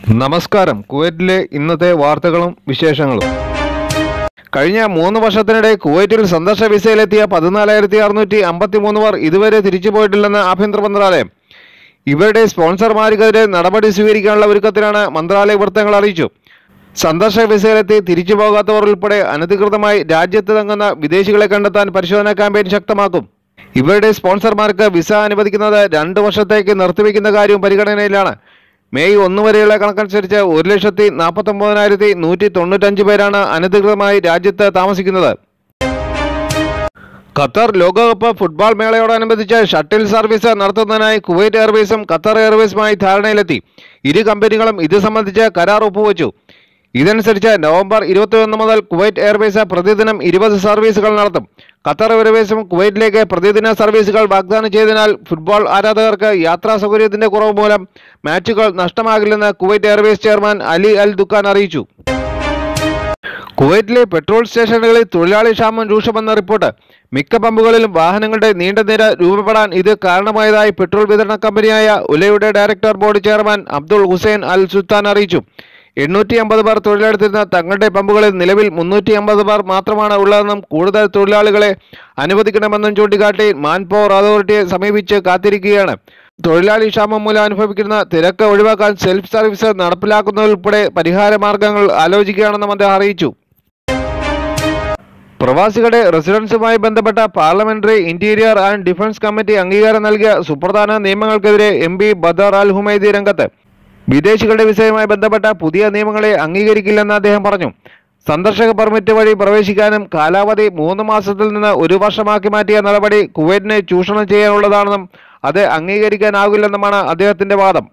നമസ്കാരം കുവൈറ്റിലെ ഇന്നത്തെ വാർത്തകളും വിശേഷങ്ങളും കഴിഞ്ഞ മൂന്ന് വർഷത്തിനിടെ കുവൈറ്റിൽ സന്ദർശന വിസയിലെത്തിയ പതിനാലായിരത്തി അറുന്നൂറ്റി അമ്പത്തി മൂന്ന് പേർ ഇതുവരെ തിരിച്ചു പോയിട്ടില്ലെന്ന് ആഭ്യന്തര മന്ത്രാലയം ഇവരുടെ സ്പോൺസർമാർക്കെതിരെ നടപടി സ്വീകരിക്കാനുള്ള ഒരുക്കത്തിലാണ് മന്ത്രാലയ വൃത്തങ്ങൾ അറിയിച്ചു സന്ദർശക വിസയിലെത്തി തിരിച്ചു പോകാത്തവർ ഉൾപ്പെടെ അനധികൃതമായി രാജ്യത്ത് തങ്ങുന്ന വിദേശികളെ കണ്ടെത്താൻ പരിശോധനാ ക്യാമ്പയിൻ ശക്തമാക്കും ഇവരുടെ സ്പോൺസർമാർക്ക് വിസ അനുവദിക്കുന്നത് രണ്ട് വർഷത്തേക്ക് നിർത്തിവെക്കുന്ന കാര്യവും പരിഗണനയിലാണ് മെയ് ഒന്ന് വരെയുള്ള കണക്കനുസരിച്ച് ഒരു ലക്ഷത്തി നാൽപ്പത്തൊമ്പതിനായിരത്തി നൂറ്റി തൊണ്ണൂറ്റഞ്ച് പേരാണ് അനധികൃതമായി രാജ്യത്ത് താമസിക്കുന്നത് ഖത്തർ ലോകകപ്പ് ഫുട്ബോൾ മേളയോടനുബന്ധിച്ച് ഷട്ടിൽ സർവീസ് നടത്തുന്നതിനായി കുവൈറ്റ് എയർവേസും ഖത്തർ എയർവേസുമായി ധാരണയിലെത്തി ഇരു കമ്പനികളും ഇത് സംബന്ധിച്ച് കരാർ ഒപ്പുവച്ചു ഇതനുസരിച്ച് നവംബർ ഇരുപത്തിയൊന്ന് മുതൽ കുവൈറ്റ് എയർവേസ് പ്രതിദിനം ഇരുപത് സർവീസുകൾ നടത്തും ഖത്തർ എയർവേസും കുവൈറ്റിലേക്ക് പ്രതിദിന സർവീസുകൾ വാഗ്ദാനം ചെയ്തതിനാൽ ഫുട്ബോൾ ആരാധകർക്ക് യാത്രാ സൗകര്യത്തിന്റെ കുറവ് മൂലം മാച്ചുകൾ നഷ്ടമാകില്ലെന്ന് Kuwait Airways chairman Ali al Dukhan അറിയിച്ചു കുവൈറ്റിലെ പെട്രോൾ സ്റ്റേഷനുകളിൽ തൊഴിലാളി ക്ഷാമം രൂക്ഷമെന്ന റിപ്പോർട്ട് മിക്ക പമ്പുകളിലും വാഹനങ്ങളുടെ നീണ്ട നിര രൂപപ്പെടാൻ ഇത് കാരണമായതായി പെട്രോൾ വിതരണ കമ്പനിയായ ഉലയുടെ director board chairman Abdul Hussain al Sultan അറിയിച്ചു എണ്ണൂറ്റി അമ്പത് പേർ തൊഴിലെടുത്തിരുന്ന തങ്ങളുടെ പമ്പുകളിൽ നിലവിൽ മുന്നൂറ്റി അമ്പത് പേർ മാത്രമാണ് ഉള്ളതെന്നും കൂടുതൽ തൊഴിലാളികളെ അനുവദിക്കണമെന്നും ചൂണ്ടിക്കാട്ടി മാൻ പവർ അതോറിറ്റിയെ സമീപിച്ച് കാത്തിരിക്കുകയാണ് തൊഴിലാളി ക്ഷാമം മൂലം അനുഭവിക്കുന്ന തിരക്ക് ഒഴിവാക്കാൻ സെൽഫ് സർവീസ് നടപ്പിലാക്കുന്നതുൾപ്പെടെ പരിഹാര മാർഗങ്ങൾ ആലോചിക്കുകയാണെന്നും അദ്ദേഹം അറിയിച്ചു പ്രവാസികളുടെ റെസിഡൻസുമായി ബന്ധപ്പെട്ട parliamentary interior and defence committee അംഗീകാരം നൽകിയ സുപ്രധാന നിയമങ്ങൾക്കെതിരെ M P Badar al Humaidi രംഗത്ത് വിദേശികളുടെ വിസയുമായി ബന്ധപ്പെട്ട പുതിയ നിയമങ്ങളെ അംഗീകരിക്കില്ലെന്ന് അദ്ദേഹം പറഞ്ഞു സന്ദർശക പെർമിറ്റ് വഴി പ്രവേശിക്കാനും കാലാവധി മൂന്ന് മാസത്തിൽ നിന്ന് ഒരു വർഷമാക്കി മാറ്റിയ നടപടി കുവൈറ്റിനെ ചൂഷണം ചെയ്യാനുള്ളതാണെന്നും അത് അംഗീകരിക്കാനാകില്ലെന്നുമാണ് അദ്ദേഹത്തിന്റെ വാദം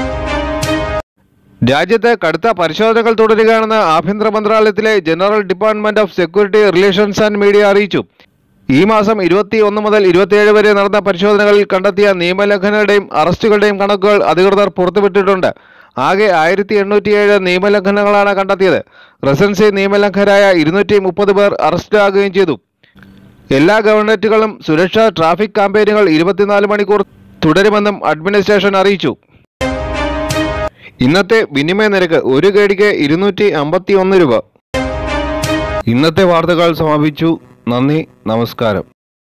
രാജ്യത്ത് കടുത്ത പരിശോധനകൾ തുടരുകയാണെന്ന് ആഭ്യന്തര മന്ത്രാലയത്തിലെ general department of security relations and media അറിയിച്ചു ഈ മാസം ഇരുപത്തി ഒന്ന് മുതൽ ഇരുപത്തിയേഴ് വരെ നടന്ന പരിശോധനകളിൽ കണ്ടെത്തിയ നിയമലംഘനങ്ങളുടെയും അറസ്റ്റുകളുടെയും കണക്കുകൾ അധികൃതർ പുറത്തുവിട്ടിട്ടുണ്ട് ആകെ ആയിരത്തി എണ്ണൂറ്റിയേഴ് നിയമലംഘനങ്ങളാണ് കണ്ടെത്തിയത് റെസൻസി നിയമലംഘനരായ ഇരുന്നൂറ്റി മുപ്പത് പേർ അറസ്റ്റിലാകുകയും ചെയ്തു എല്ലാ ഗവൺമെന്റുകളും സുരക്ഷാ ട്രാഫിക് ക്യാമ്പയിനുകൾ ഇരുപത്തിനാല് മണിക്കൂർ തുടരുമെന്നും അഡ്മിനിസ്ട്രേഷൻ അറിയിച്ചു ഇന്നത്തെ വിനിമയ നിരക്ക് ഒരു കേടിക്ക് ഇരുന്നൂറ്റി അമ്പത്തി ഒന്ന് രൂപ ഇന്നത്തെ വാർത്തകൾ സമാപിച്ചു നന്ദി നമസ്കാരം